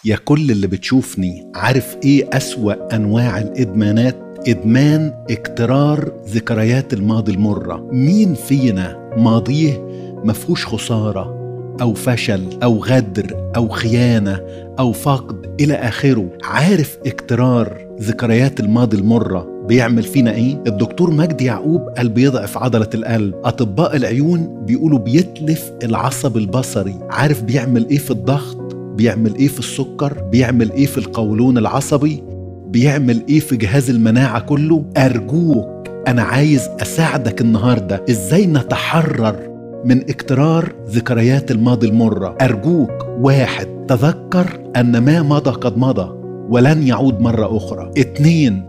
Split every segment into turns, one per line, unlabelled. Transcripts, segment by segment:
يا كل اللي بتشوفني عارف ايه أسوأ أنواع الإدمانات إدمان اكترار ذكريات الماضي المرة مين فينا ماضيه مفهوش خسارة أو فشل أو غدر أو خيانة أو فقد إلى آخره عارف اكترار ذكريات الماضي المرة بيعمل فينا ايه؟ الدكتور مجدي يعقوب قال بيضعف عضلة القلب أطباء العيون بيقولوا بيتلف العصب البصري عارف بيعمل ايه في الضغط؟ بيعمل ايه في السكر؟ بيعمل ايه في القولون العصبي؟ بيعمل ايه في جهاز المناعة كله؟ أرجوك أنا عايز أساعدك النهاردة إزاي نتحرر من اكترار ذكريات الماضي المرة أرجوك واحد تذكر أن ما مضى قد مضى ولن يعود مرة أخرى اتنين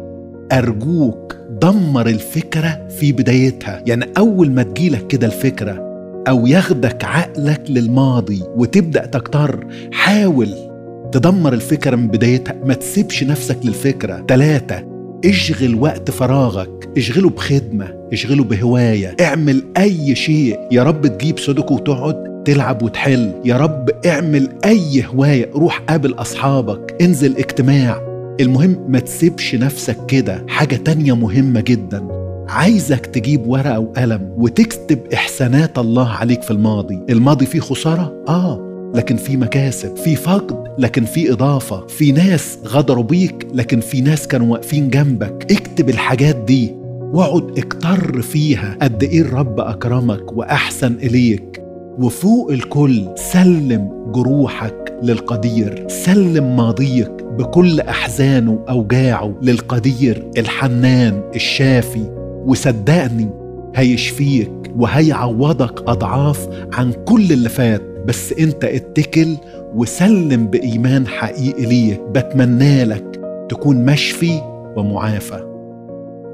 أرجوك دمر الفكرة في بدايتها يعني أول ما تجيلك كده الفكرة أو ياخدك عقلك للماضي وتبدأ تكتر حاول تدمر الفكرة من بدايتها ما تسيبش نفسك للفكرة ثلاثة اشغل وقت فراغك اشغله بخدمة اشغله بهواية اعمل أي شيء يا رب تجيب سودوكو وتقعد تلعب وتحل يا رب اعمل أي هواية روح قابل أصحابك انزل اجتماع المهم ما تسيبش نفسك كده حاجة تانية مهمة جدا عايزك تجيب ورقة وقلم وتكتب إحسانات الله عليك في الماضي الماضي فيه خسارة؟ آه لكن في مكاسب في فقد لكن في إضافة في ناس غدروا بيك لكن في ناس كانوا واقفين جنبك اكتب الحاجات دي واقعد اكتر فيها قد ايه الرب اكرمك واحسن اليك وفوق الكل سلم جروحك للقدير سلم ماضيك بكل احزانه واوجاعه للقدير الحنان الشافي وصدقني هيشفيك وهيعوضك اضعاف عن كل اللي فات بس انت اتكل وسلم بايمان حقيقي ليه بتمنى لك تكون مشفي ومعافى